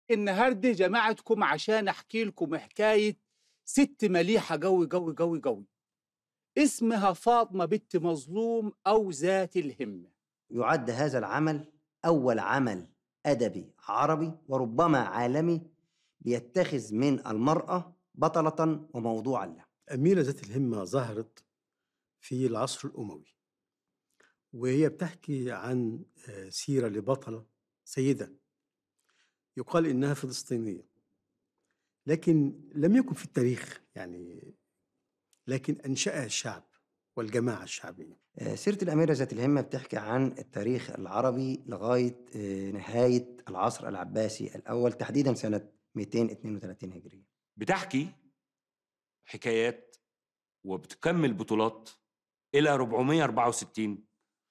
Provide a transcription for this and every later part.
النهارده جمعتكم عشان احكي لكم حكايه ست مليحه قوي قوي قوي قوي اسمها فاطمه بنت مظلوم او ذات الهمه يعد هذا العمل أول عمل أدبي عربي وربما عالمي بيتخذ من المرأة بطلة وموضوعا له أميرة ذات الهمة ظهرت في العصر الأموي وهي بتحكي عن آه، سيرة لبطلة سيدة يقال إنها فلسطينية لكن لم يكن في التاريخ يعني لكن أنشأها الشعب والجماعة الشعبية آه، سيرة الأميرة ذات الهمة بتحكي عن التاريخ العربي لغاية آه، نهاية العصر العباسي الأول تحديدا سنة 232 هجرية بتحكي حكايات وبتكمل بطولات إلى 464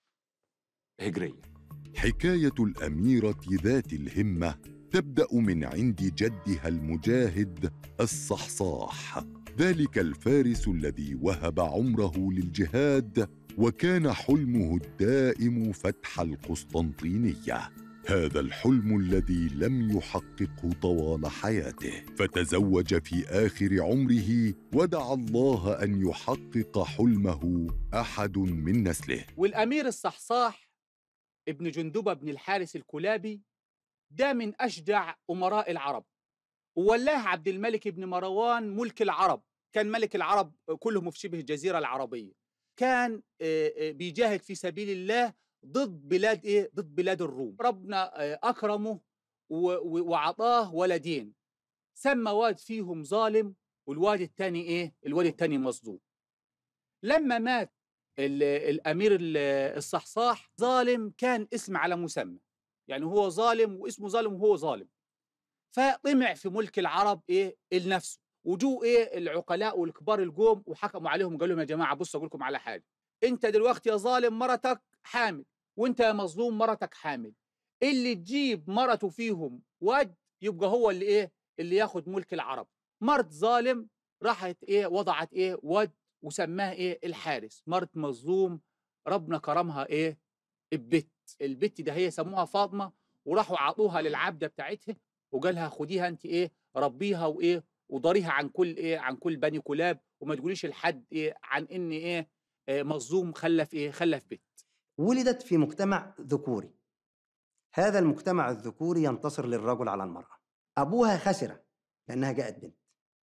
هجرية حكاية الأميرة ذات الهمة تبدأ من عند جدها المجاهد الصحصاح ذلك الفارس الذي وهب عمره للجهاد وكان حلمه الدائم فتح القسطنطينية هذا الحلم الذي لم يحققه طوال حياته فتزوج في آخر عمره ودعا الله أن يحقق حلمه أحد من نسله والامير الصحصاح ابن جندبه بن الحارث الكلابي ده من اشجع امراء العرب وولاه عبد الملك بن مروان ملك العرب كان ملك العرب كلهم في شبه الجزيره العربيه كان آه، آه، بيجاهد في سبيل الله ضد بلاد ايه ضد بلاد الروم ربنا آه، اكرمه و- و- وعطاه ولدين سمى واد فيهم ظالم والواد الثاني ايه الواد الثاني مظلوم لما مات ال- الامير ال- الصحصاح ظالم كان اسم على مسمى يعني هو ظالم واسمه ظالم وهو ظالم فطمع في ملك العرب ايه لنفسه وجو ايه العقلاء والكبار الجوم وحكموا عليهم قالوا لهم يا جماعه بصوا اقول لكم على حاجه انت دلوقتي يا ظالم مرتك حامل وانت يا مظلوم مرتك حامل اللي تجيب مرته فيهم واد يبقى هو اللي ايه اللي ياخد ملك العرب مرت ظالم راحت ايه وضعت ايه ود وسماها ايه الحارس مرت مظلوم ربنا كرمها ايه البت البت ده هي سموها فاطمه وراحوا عطوها للعبده بتاعتها وقالها خديها انت ايه ربيها وايه وضريها عن كل ايه عن كل بني كلاب وما تقوليش لحد ايه عن ان ايه, إيه مظلوم خلف ايه خلف بت ولدت في مجتمع ذكوري هذا المجتمع الذكوري ينتصر للرجل على المرأة أبوها خسر لأنها جاءت بنت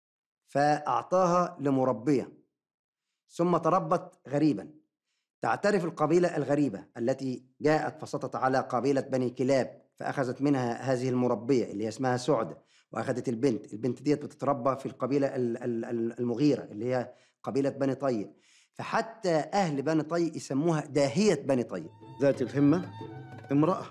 فأعطاها لمربية ثم تربت غريبا تعترف القبيلة الغريبة التي جاءت فسطت على قبيلة بني كلاب فأخذت منها هذه المربية اللي هي اسمها سعدة وأخذت البنت البنت ديت بتتربى في القبيلة ال- ال- ال- المغيرة اللي هي قبيلة بني طيب فحتى أهل بني طيب يسموها داهية بني طيب ذات الهمة امرأة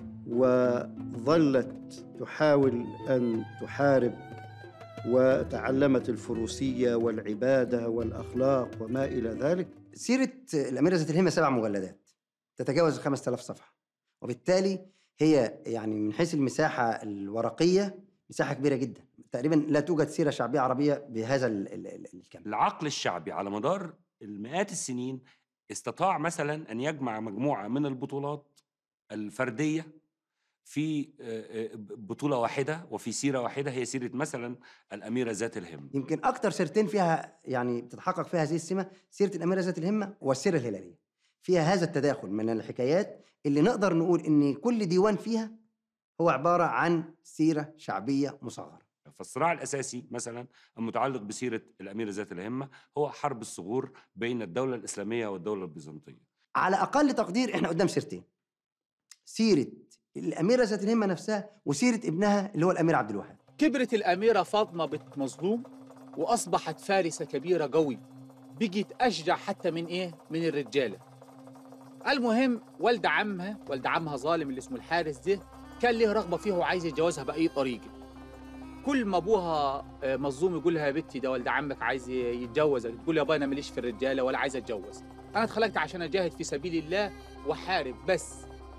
وظلت تحاول أن تحارب وتعلمت الفروسية والعبادة والأخلاق وما إلى ذلك سيرة الأميرة ذات الهمة سبع مجلدات تتجاوز 5000 صفحة وبالتالي هي يعني من حيث المساحة الورقية مساحة كبيرة جدا تقريبا لا توجد سيرة شعبية عربية بهذا ال- ال- ال- الكم العقل الشعبي على مدار المئات السنين استطاع مثلا أن يجمع مجموعة من البطولات الفردية في آه، آه، بطولة واحدة وفي سيرة واحدة هي سيرة مثلا الأميرة ذات الهم يمكن أكتر سيرتين فيها يعني بتتحقق فيها هذه السمة سيرة الأميرة ذات الهمة والسيرة الهلالية فيها هذا التداخل من الحكايات اللي نقدر نقول إن كل ديوان فيها هو عبارة عن سيرة شعبية مصغرة فالصراع الأساسي مثلا المتعلق بسيرة الأميرة ذات الهمة هو حرب الثغور بين الدولة الإسلامية والدولة البيزنطية على اقل تقدير احنا قدام سيرتين سيره الاميره ذات الهمه نفسها وسيره ابنها اللي هو الامير عبد الوهاب كبرت الأميرة فاطمة بنت مظلوم وأصبحت فارسة كبيرة قوي بقت أشجع حتى من إيه؟ من الرجالة المهم والد عمها والد عمها ظالم اللي اسمه الحارس ده كان ليه رغبة فيها وعايز يتجوزها بأي طريقة كل ما أبوها آه، مظلوم يقول لها يا بنتي ده والد عمك عايز يتجوزك تقول يا أبا أنا ماليش في الرجالة ولا عايز أتجوز أنا اتخلقت عشان أجاهد في سبيل الله وحارب بس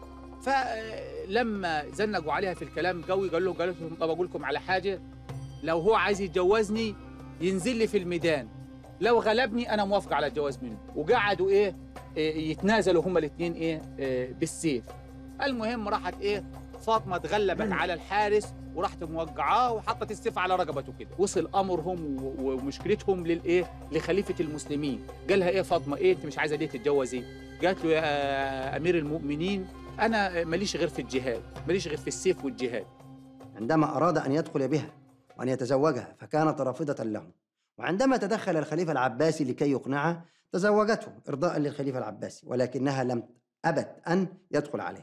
فلما زنقوا عليها في الكلام قوي قال له قالت لهم طب اقول لكم على حاجه لو هو عايز يتجوزني ينزل لي في الميدان لو غلبني انا موافق على الجواز منه وقعدوا ايه إيه، يتنازلوا هما الاثنين ايه إيه، بالسيف المهم راحت ايه فاطمه تغلبت على الحارس وراحت موقعاه وحطت السيف على رقبته كده وصل امرهم و- ومشكلتهم للايه لخليفه المسلمين قال لها ايه فاطمه ايه انت مش عايزه ليه تتجوزي قالت له يا امير المؤمنين انا ماليش غير في الجهاد ماليش غير في السيف والجهاد عندما أراد أن يدخل بها وأن يتزوجها فكانت رافضة له وعندما تدخل الخليفة العباسي لكي يقنعها تزوجته إرضاء للخليفة العباسي ولكنها لم أبت أن يدخل عليها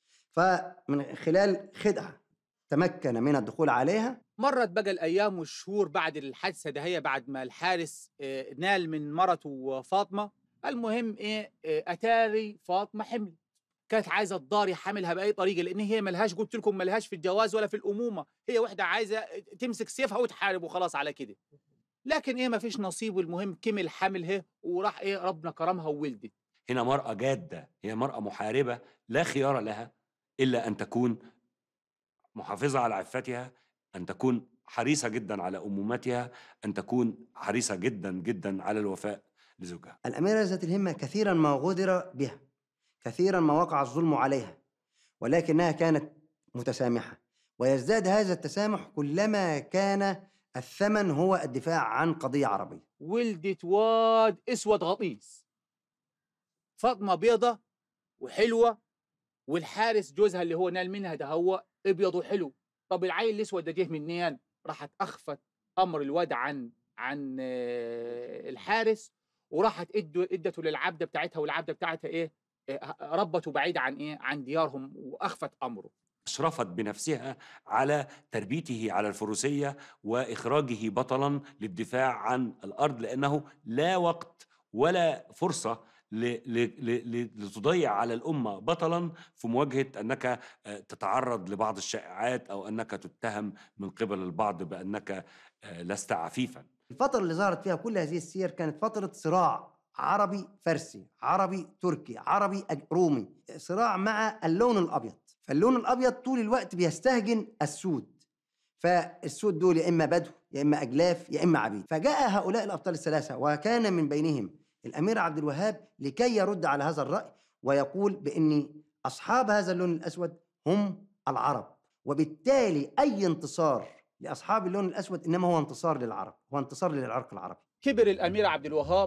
فمن خلال خدعة تمكن من الدخول عليها مرت بقى الايام والشهور بعد الحادثه ده هي بعد ما الحارس آه، نال من مرته فاطمه المهم ايه آه، اتاري فاطمه حمل كانت عايزه تضاري حملها باي طريقه لان هي ملهاش قلت لكم ملهاش في الجواز ولا في الامومه هي واحده عايزه تمسك سيفها وتحارب وخلاص على كده لكن ايه ما فيش نصيب والمهم كمل حملها وراح ايه ربنا كرمها وولدت هنا مرأة جادة هي مرأة محاربة لا خيار لها إلا أن تكون محافظة على عفتها أن تكون حريصة جدا على أمومتها أن تكون حريصة جدا جدا على الوفاء لزوجها الأميرة ذات الهمة كثيرا ما غدر بها كثيرا ما وقع الظلم عليها ولكنها كانت متسامحة ويزداد هذا التسامح كلما كان الثمن هو الدفاع عن قضية عربية ولدت واد اسود غطيس فاطمه بيضه وحلوه والحارس جوزها اللي هو نال منها ده هو ابيض وحلو طب العيل الاسود ده جه منين راحت اخفت امر الواد عن عن آه، الحارس وراحت ادوا ادته للعبده بتاعتها والعبده بتاعتها ايه آه، ربته بعيد عن ايه عن ديارهم واخفت امره أشرفت بنفسها على تربيته على الفروسية وإخراجه بطلا للدفاع عن الأرض لأنه لا وقت ولا فرصة ل- ل- ل- ل- لتضيع على الأمة بطلا في مواجهة أنك آه، تتعرض لبعض الشائعات أو أنك تتهم من قبل البعض بأنك آه، لست عفيفا الفترة اللي ظهرت فيها كل هذه السير كانت فترة صراع عربي فرسي عربي تركي عربي أج- رومي صراع مع اللون الأبيض فاللون الأبيض طول الوقت بيستهجن السود فالسود دول يا إما بدو يا إما أجلاف يا إما عبيد فجاء هؤلاء الأبطال الثلاثة وكان من بينهم الأمير عبد الوهاب لكي يرد على هذا الرأي ويقول بأن أصحاب هذا اللون الأسود هم العرب وبالتالي أي انتصار لأصحاب اللون الأسود إنما هو انتصار للعرب هو انتصار للعرق العربي كبر الامير عبد الوهاب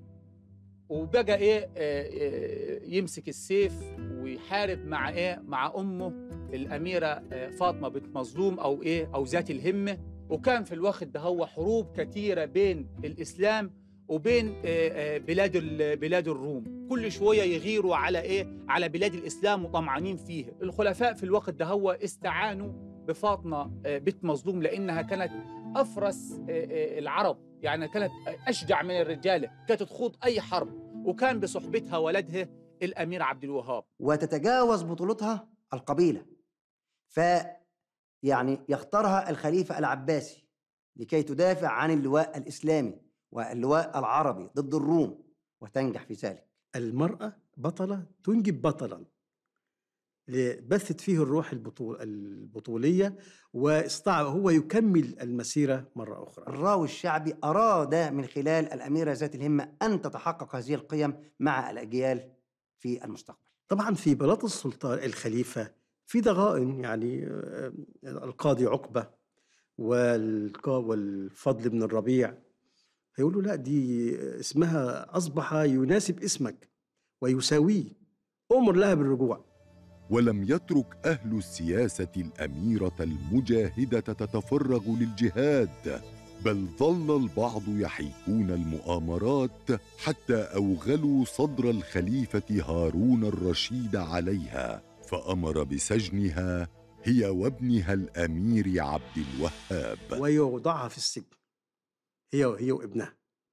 وبقى ايه آه، آه، يمسك السيف ويحارب مع ايه مع امه الاميره آه، فاطمه بنت مظلوم او ايه او ذات الهمه وكان في الوقت ده هو حروب كثيره بين الاسلام وبين آه، آه، بلاد ال- بلاد الروم كل شويه يغيروا على ايه على بلاد الاسلام وطمعانين فيها الخلفاء في الوقت ده هو استعانوا بفاطمه آه، بنت مظلوم لانها كانت افرس آه، آه، العرب يعني كانت اشجع من الرجاله كانت تخوض اي حرب وكان بصحبتها ولدها الامير عبد الوهاب وتتجاوز بطولتها القبيلة ف يعني يختارها الخليفة العباسي لكي تدافع عن اللواء الإسلامي واللواء العربي ضد الروم وتنجح في ذلك المرأة بطلة تنجب بطلا ل- بثت فيه الروح البطول البطولية واستطاع هو يكمل المسيرة مرة أخرى الراوي الشعبي أراد من خلال الأميرة ذات الهمة أن تتحقق هذه القيم مع الأجيال في المستقبل طبعا في بلاط السلطان الخليفة في ضغائن يعني آه، القاضي عقبة والقا- والفضل بن الربيع فيقولوا لا دي اسمها أصبح يناسب اسمك ويساويه أمر لها بالرجوع ولم يترك اهل السياسه الاميره المجاهده تتفرغ للجهاد بل ظل البعض يحيكون المؤامرات حتى اوغلوا صدر الخليفه هارون الرشيد عليها فامر بسجنها هي وابنها الامير عبد الوهاب ويوضعها في السجن هي هي وابنها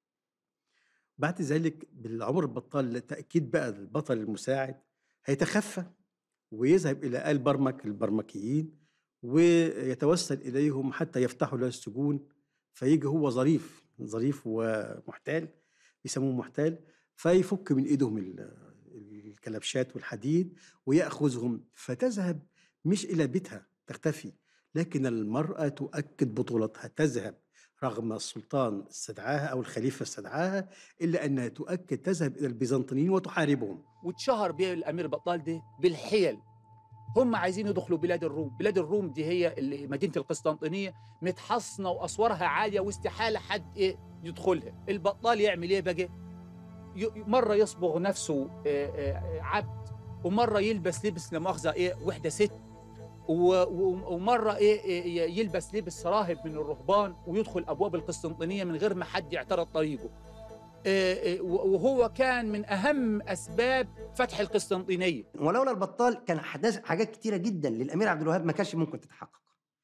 بعد ذلك بالعمر البطال تأكيد بقى البطل المساعد هيتخفى ويذهب إلى آل برمك البرمكيين ويتوسل إليهم حتى يفتحوا له السجون فيجي هو ظريف ظريف ومحتال بيسموه محتال فيفك من ايدهم ال- الكلبشات والحديد ويأخذهم فتذهب مش إلى بيتها تختفي لكن المرأة تؤكد بطولتها تذهب رغم السلطان استدعاها أو الخليفة استدعاها إلا أنها تؤكد تذهب إلى البيزنطيين وتحاربهم واتشهر به الامير بطال ده بالحيل هم عايزين يدخلوا بلاد الروم بلاد الروم دي هي اللي مدينه القسطنطينيه متحصنه واسوارها عاليه واستحاله حد ايه يدخلها البطال يعمل ايه بقى ي- مره يصبغ نفسه آه، آه، عبد ومره يلبس لبس لا مؤاخذه ايه وحده ست و- و- ومره ايه إيه يلبس لبس راهب من الرهبان ويدخل ابواب القسطنطينيه من غير ما حد يعترض طريقه إيه إيه وهو كان من اهم اسباب فتح القسطنطينيه ولولا البطال كان احداث حاجات كتيره جدا للامير عبد الوهاب ما كانش ممكن تتحقق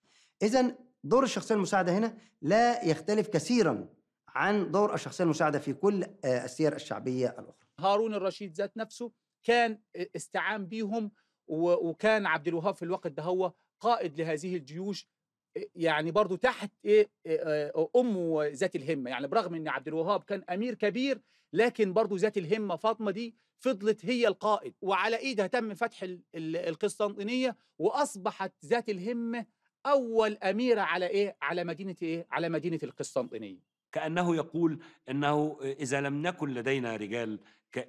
اذا دور الشخصيه المساعده هنا لا يختلف كثيرا عن دور الشخصيه المساعده في كل آه، السير الشعبيه الاخرى هارون الرشيد ذات نفسه كان استعان بيهم و- وكان عبد الوهاب في الوقت ده هو قائد لهذه الجيوش يعني برضو تحت ايه آه، امه ذات الهمه يعني برغم ان عبد الوهاب كان امير كبير لكن برضو ذات الهمه فاطمه دي فضلت هي القائد وعلى ايدها تم فتح ال- ال- القسطنطينيه واصبحت ذات الهمه اول اميره على ايه على مدينه ايه على مدينه القسطنطينيه كأنه يقول أنه إذا لم نكن لدينا رجال ك-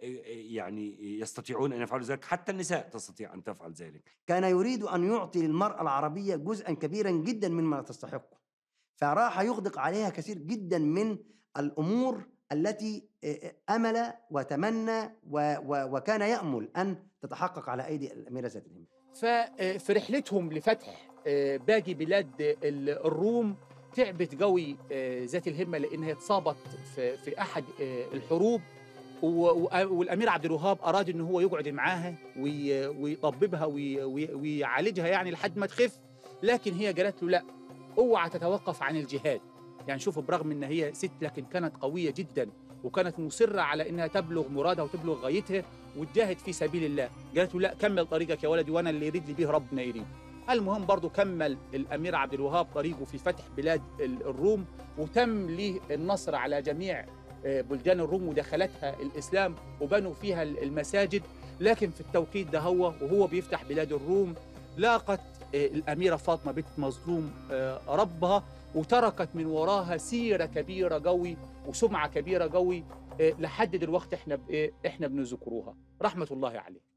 يعني يستطيعون أن يفعلوا ذلك حتى النساء تستطيع أن تفعل ذلك كان يريد ان يعطي للمراه العربيه جزءا كبيرا جدا مما تستحقه فراح يغدق عليها كثير جدا من الامور التي آه، امل وتمنى و- و- وكان يامل ان تتحقق على ايدي الاميره ذات الهمه ففي رحلتهم لفتح آه، باقي بلاد ال- الروم تعبت قوي آه، ذات الهمه لانها اتصابت في في احد آه، الحروب و- و- والامير عبد الوهاب اراد ان هو يقعد معاها وي- ويطببها وي- وي- ويعالجها يعني لحد ما تخف لكن هي قالت له لا اوعى تتوقف عن الجهاد يعني شوفوا برغم ان هي ست لكن كانت قويه جدا وكانت مصره على انها تبلغ مرادها وتبلغ غايتها وتجاهد في سبيل الله قالت له لا كمل طريقك يا ولدي وانا اللي يريد لي به ربنا يريد المهم برضو كمل الامير عبد الوهاب طريقه في فتح بلاد ال- الروم وتم له النصر على جميع آه، بلدان الروم ودخلتها الاسلام وبنوا فيها ال- المساجد لكن في التوقيت ده هو وهو بيفتح بلاد الروم لاقت آه، الاميره فاطمه بنت مظلوم آه، ربها وتركت من وراها سيره كبيره قوي وسمعه كبيره قوي آه، لحد دلوقتي احنا بإيه؟ احنا بنذكروها رحمه الله عليه